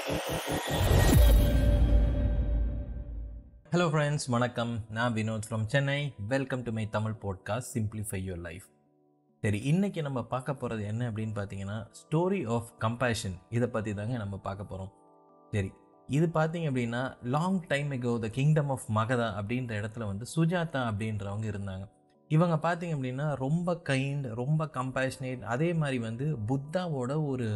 hello friends வணக்கம் நான் Vinod from Chennai welcome to my Tamil podcast simplify your life சரி இன்னைக்கு நம்ம பார்க்க போகிறது என்ன அப்படின்னு பார்த்தீங்கன்னா ஸ்டோரி ஆஃப் கம்பேஷன் இதை பற்றி தாங்க நம்ம பார்க்க போகிறோம் சரி இது பார்த்தீங்க அப்படின்னா long time ago the kingdom of Magadha அப்படின்ற இடத்துல வந்து சுஜாதா அப்படின்றவங்க இருந்தாங்க இவங்க பார்த்தீங்க அப்படின்னா ரொம்ப கைண்ட் ரொம்ப கம்பேஷனேட் அதே மாதிரி வந்து புத்தாவோட ஒரு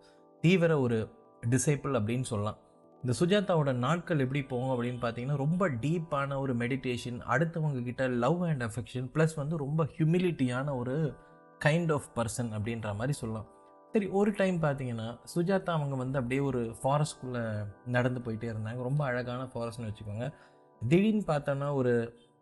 தீவிர ஒரு டிசைபிள் அப்படின்னு சொல்லலாம் இந்த சுஜாதாவோட நாட்கள் எப்படி போகும் அப்படின்னு பார்த்தீங்கன்னா ரொம்ப டீப்பான ஒரு மெடிடேஷன் அடுத்தவங்க கிட்ட லவ் அண்ட் அஃபெக்ஷன் ப்ளஸ் வந்து ரொம்ப ஹியூமிலிட்டியான ஒரு கைண்ட் ஆஃப் பர்சன் அப்படின்ற மாதிரி சொல்லலாம் சரி ஒரு டைம் பார்த்தீங்கன்னா சுஜாதா அவங்க வந்து அப்படியே ஒரு ஃபாரஸ்ட்குள்ளே நடந்து போயிட்டே இருந்தாங்க ரொம்ப அழகான ஃபாரஸ்ட்னு வச்சுக்கோங்க திடீர்னு பார்த்தோன்னா ஒரு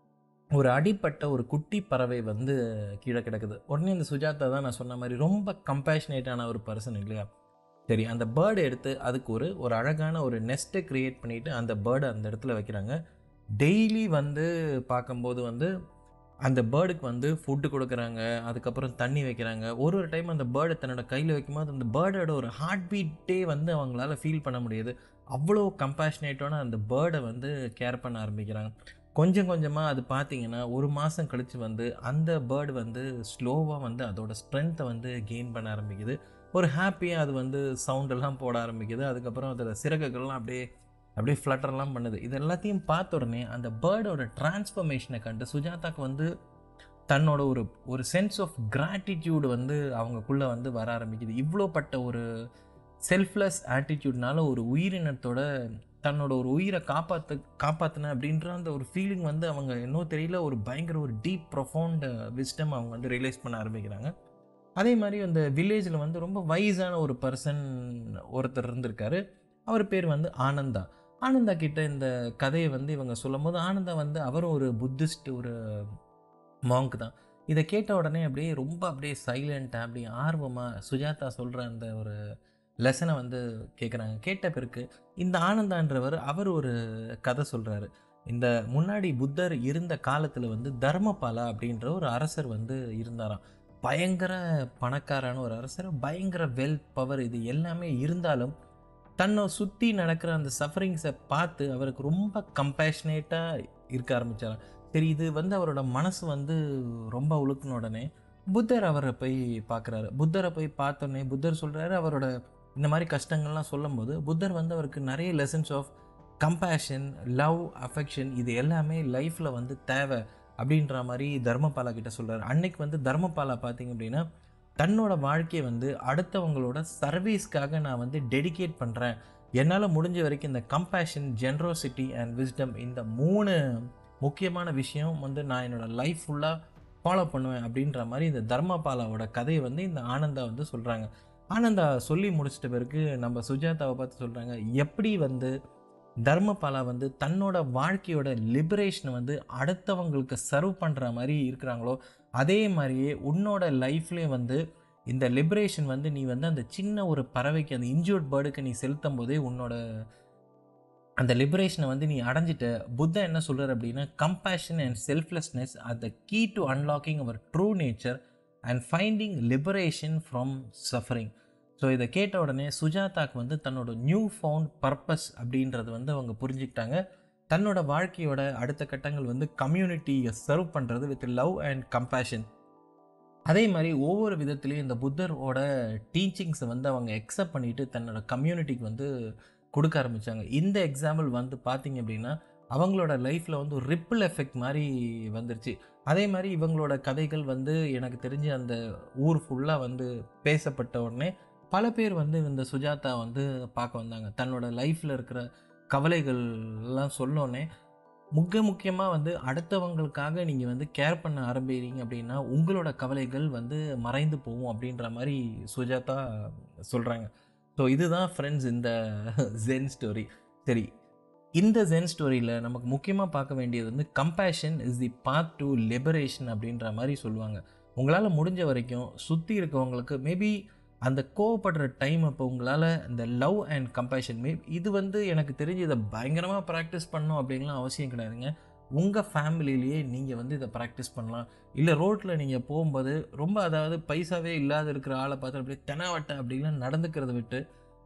ஒரு அடிப்பட்ட ஒரு குட்டி பறவை வந்து கீழே கிடக்குது உடனே இந்த சுஜாதா தான் நான் சொன்ன மாதிரி ரொம்ப கம்பேஷனேட்டான ஒரு பர்சன் இல்லையா சரி அந்த பேர்டை எடுத்து அதுக்கு ஒரு ஒரு அழகான ஒரு நெஸ்ட்டை க்ரியேட் பண்ணிவிட்டு அந்த பேர்டை அந்த இடத்துல வைக்கிறாங்க டெய்லி வந்து பார்க்கும்போது வந்து அந்த பேர்டுக்கு வந்து ஃபுட்டு கொடுக்குறாங்க அதுக்கப்புறம் தண்ணி வைக்கிறாங்க ஒரு ஒரு டைம் அந்த பேர்டை தன்னோட கையில் வைக்கும்போது அந்த பேர்டோட ஒரு ஹார்ட் பீட்டே வந்து அவங்களால ஃபீல் பண்ண முடியுது அவ்வளோ கம்பேஷனேட்டான அந்த பேர்டை வந்து கேர் பண்ண ஆரம்பிக்கிறாங்க கொஞ்சம் கொஞ்சமாக அது பார்த்தீங்கன்னா ஒரு மாதம் கழித்து வந்து அந்த பேர்டு வந்து ஸ்லோவாக வந்து அதோட ஸ்ட்ரென்த்தை வந்து கெயின் பண்ண ஆரம்பிக்குது ஒரு ஹாப்பியாக அது வந்து சவுண்டெல்லாம் போட ஆரம்பிக்குது அதுக்கப்புறம் அதோட சிறகுகள்லாம் அப்படியே அப்படியே ஃப்ளட்டர்லாம் பண்ணுது இது எல்லாத்தையும் பார்த்த உடனே அந்த பேர்டோட டிரான்ஸ்ஃபர்மேஷனை கண்டு சுஜாதாக்கு வந்து தன்னோட ஒரு ஒரு சென்ஸ் ஆஃப் கிராட்டிடியூடு வந்து அவங்கக்குள்ளே வந்து வர ஆரம்பிக்குது இவ்வளோப்பட்ட ஒரு செல்ஃப்லெஸ் ஆட்டிடியூட்னால ஒரு உயிரினத்தோட தன்னோட ஒரு உயிரை காப்பாற்ற காப்பாற்றின அப்படின்ற அந்த ஒரு ஃபீலிங் வந்து அவங்க இன்னும் தெரியல ஒரு பயங்கர ஒரு டீப் ப்ரொஃபவுண்ட் விஸ்டம் அவங்க வந்து ரியலைஸ் பண்ண ஆரம்பிக்கிறாங்க அதே மாதிரி அந்த வில்லேஜில் வந்து ரொம்ப வயசான ஒரு பர்சன் ஒருத்தர் இருந்திருக்காரு அவர் பேர் வந்து ஆனந்தா ஆனந்தா கிட்ட இந்த கதையை வந்து இவங்க சொல்லும் போது ஆனந்தா வந்து அவரும் ஒரு புத்திஸ்ட் ஒரு மாங்க் தான் இதை கேட்ட உடனே அப்படியே ரொம்ப அப்படியே சைலண்ட்டாக அப்படியே ஆர்வமாக சுஜாதா சொல்கிற அந்த ஒரு லெசனை வந்து கேட்குறாங்க கேட்ட பிறகு இந்த ஆனந்தான்றவர் அவர் ஒரு கதை சொல்கிறாரு இந்த முன்னாடி புத்தர் இருந்த காலத்தில் வந்து தர்மபாலா அப்படின்ற ஒரு அரசர் வந்து இருந்தாராம் பயங்கர பணக்காரான ஒரு அரசர் பயங்கர வெல்த் பவர் இது எல்லாமே இருந்தாலும் தன்னை சுற்றி நடக்கிற அந்த சஃபரிங்ஸை பார்த்து அவருக்கு ரொம்ப கம்பேஷனேட்டாக இருக்க ஆரம்பித்தாராம் சரி இது வந்து அவரோட மனசு வந்து ரொம்ப உழுக்குன உடனே புத்தர் அவரை போய் பார்க்குறாரு புத்தரை போய் பார்த்தோன்னே புத்தர் சொல்கிறாரு அவரோட இந்த மாதிரி கஷ்டங்கள்லாம் சொல்லும்போது புத்தர் வந்து அவருக்கு நிறைய lessons of compassion love affection இது எல்லாமே லைஃப்பில் வந்து தேவை அப்படின்ற மாதிரி தர்மபாலா கிட்ட சொல்கிறார் அன்னைக்கு வந்து தர்மபாலா பார்த்தீங்க அப்படின்னா தன்னோட வாழ்க்கையை வந்து அடுத்தவங்களோட சர்வீஸ்க்காக நான் வந்து டெடிகேட் பண்ணுறேன் என்னால் முடிஞ்ச வரைக்கும் இந்த கம்பேஷன் ஜென்ரோசிட்டி அண்ட் விஸ்டம் இந்த மூணு முக்கியமான விஷயம் வந்து நான் என்னோடய லைஃப் ஃபுல்லாக ஃபாலோ பண்ணுவேன் அப்படின்ற மாதிரி இந்த தர்மபாலாவோட கதையை வந்து இந்த ஆனந்தா வந்து சொல்கிறாங்க ஆனந்தா சொல்லி முடிச்சிட்ட பிறகு நம்ம சுஜாதாவை பார்த்து சொல்கிறாங்க எப்படி வந்து தர்மபாலா வந்து தன்னோட வாழ்க்கையோட லிபரேஷனை வந்து அடுத்தவங்களுக்கு சர்வ் பண்ணுற மாதிரி இருக்கிறாங்களோ அதே மாதிரியே உன்னோட லைஃப்லேயே வந்து இந்த லிபரேஷன் வந்து நீ வந்து அந்த சின்ன ஒரு பறவைக்கு அந்த இன்ஜூர்ட் பேர்டுக்கு நீ செலுத்தும் போதே உன்னோட அந்த லிபரேஷனை வந்து நீ அடைஞ்சிட்ட புத்தா என்ன சொல்கிறார் அப்படின்னா compassion and selflessness are the key to unlocking our true nature and finding liberation from suffering so இதை கேட்ட உடனே சுஜாதாக்கு வந்து தன்னோட நியூ ஃபவுண்ட் பர்பஸ் அப்படின்றது வந்து அவங்க புரிஞ்சுக்கிட்டாங்க தன்னோட வாழ்க்கையோட அடுத்த கட்டங்கள் வந்து கம்யூனிட்டியை சர்வ் பண்ணுறது வித் லவ் அண்ட் கம்பேஷன் அதே மாதிரி ஒவ்வொரு விதத்துலேயும் இந்த புத்தரோட டீச்சிங்ஸை வந்து அவங்க எக்ஸப்ட் பண்ணிட்டு தன்னோட கம்யூனிட்டிக்கு வந்து கொடுக்க ஆரம்பித்தாங்க இந்த எக்ஸாம்பிள் வந்து பார்த்தீங்க அப்படின்னா அவங்களோட லைஃப்பில் வந்து ஒரு ரிப்பிள் எஃபெக்ட் மாதிரி வந்துருச்சு அதே மாதிரி இவங்களோட கதைகள் வந்து எனக்கு தெரிஞ்சு அந்த ஊர் ஃபுல்லாக வந்து பேசப்பட்ட உடனே பல பேர் வந்து இந்த சுஜாதா வந்து பார்க்க வந்தாங்க தன்னோட லைஃப்பில் இருக்கிற கவலைகள் எல்லாம் சொல்லோன்னே முக்கிய முக்கியமாக வந்து அடுத்தவங்களுக்காக நீங்கள் வந்து கேர் பண்ண ஆரம்பிக்கிறீங்க அப்படின்னா உங்களோட கவலைகள் வந்து மறைந்து போகும் அப்படின்ற மாதிரி சுஜாதா சொல்கிறாங்க ஸோ இதுதான் ஃப்ரெண்ட்ஸ் இந்த ஜென் ஸ்டோரி சரி இந்த ஜென் ஸ்டோரியில் நமக்கு முக்கியமாக பார்க்க வேண்டியது வந்து compassion is the path to liberation அப்படின்ற மாதிரி சொல்லுவாங்க உங்களால் முடிஞ்ச வரைக்கும் சுற்றி இருக்கவங்களுக்கு மேபி அந்த கோவப்படுற டைம் அப்போ உங்களால் இந்த லவ் அண்ட் கம்பேஷன் மே இது வந்து எனக்கு தெரிஞ்சு இதை பயங்கரமாக ப்ராக்டிஸ் பண்ணணும் அப்படின்லாம் அவசியம் கிடையாதுங்க உங்கள் ஃபேமிலிலேயே நீங்கள் வந்து இதை ப்ராக்டிஸ் பண்ணலாம் இல்லை ரோட்டில் நீங்கள் போகும்போது ரொம்ப அதாவது பைசாவே இல்லாத இருக்கிற ஆளை பார்த்து அப்படியே தெனாவட்ட அப்படின்லாம் நடந்துக்கிறத விட்டு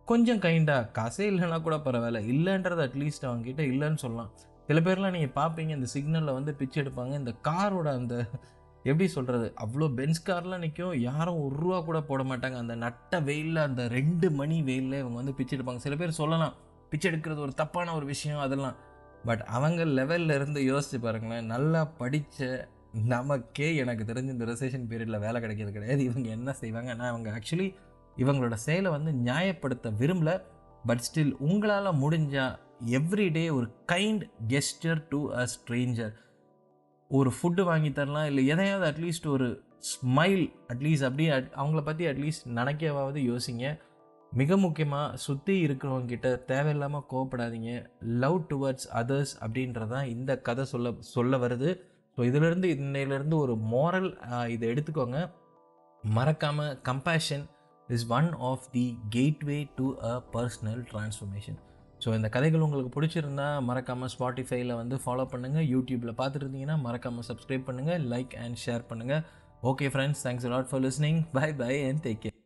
கொஞ்சம் கைண்டாக காசே இல்லைன்னா கூட பரவாயில்ல இல்லைன்றது அட்லீஸ்ட் அவங்ககிட்ட இல்லைன்னு சொல்லலாம் சில பேர்லாம் நீங்கள் பார்ப்பீங்க இந்த சிக்னலில் வந்து பிச்சை எடுப்பாங்க இந்த காரோட அந்த எப்படி சொல்கிறது அவ்வளோ பென்ஸ் கார்லாம் நிற்கும் யாரும் ஒரு ரூபா கூட போட மாட்டாங்க அந்த நட்ட வெயிலில் அந்த ரெண்டு மணி வெயிலில் இவங்க வந்து பிச்சை எடுப்பாங்க சில பேர் சொல்லலாம் பிச்சை எடுக்கிறது ஒரு தப்பான ஒரு விஷயம் அதெல்லாம் பட் அவங்க லெவலில் இருந்து யோசிச்சு பாருங்களேன் நல்லா படித்த நமக்கே எனக்கு தெரிஞ்ச இந்த ரிசேஷன் பீரியடில் வேலை கிடைக்கிறது கிடையாது இவங்க என்ன செய்வாங்க ஆனால் அவங்க ஆக்சுவலி இவங்களோட செயலை வந்து நியாயப்படுத்த விரும்பல பட் ஸ்டில் உங்களால் முடிஞ்சால் எவ்ரிடே ஒரு kind gesture to a stranger ஒரு ஃபுட்டு வாங்கி தரலாம் இல்லை எதையாவது அட்லீஸ்ட் ஒரு ஸ்மைல் அட்லீஸ்ட் அப்படியே at- அவங்கள பற்றி அட்லீஸ்ட் நினைக்கவாவது யோசிங்க மிக முக்கியமாக சுற்றி இருக்கிறவங்க கிட்ட தேவையில்லாமல் கோவப்படாதீங்க லவ் டுவர்ட்ஸ் அதர்ஸ் அப்படின்றதான் இந்த கதை சொல்ல சொல்ல வருது ஸோ இதிலிருந்து இன்னையிலேருந்து ஒரு moral ஆஹ், இதை எடுத்துக்கோங்க மறக்காமல் compassion is one of the gateway to a personal transformation so இந்த கதைகள் உங்களுக்கு பிடிச்சிருந்தா மறக்காமல் ஸ்பாட்டிஃபைல வந்து ஃபாலோ பண்ணுங்கள் யூடியூப்பில் பார்த்துட்டு இருந்தீங்கன்னா மறக்காமல் சப்ஸ்கிரைப் பண்ணுங்கள் லைக் அண்ட் ஷேர் பண்ணுங்கள் okay friends thanks lot for listening bye bye and take care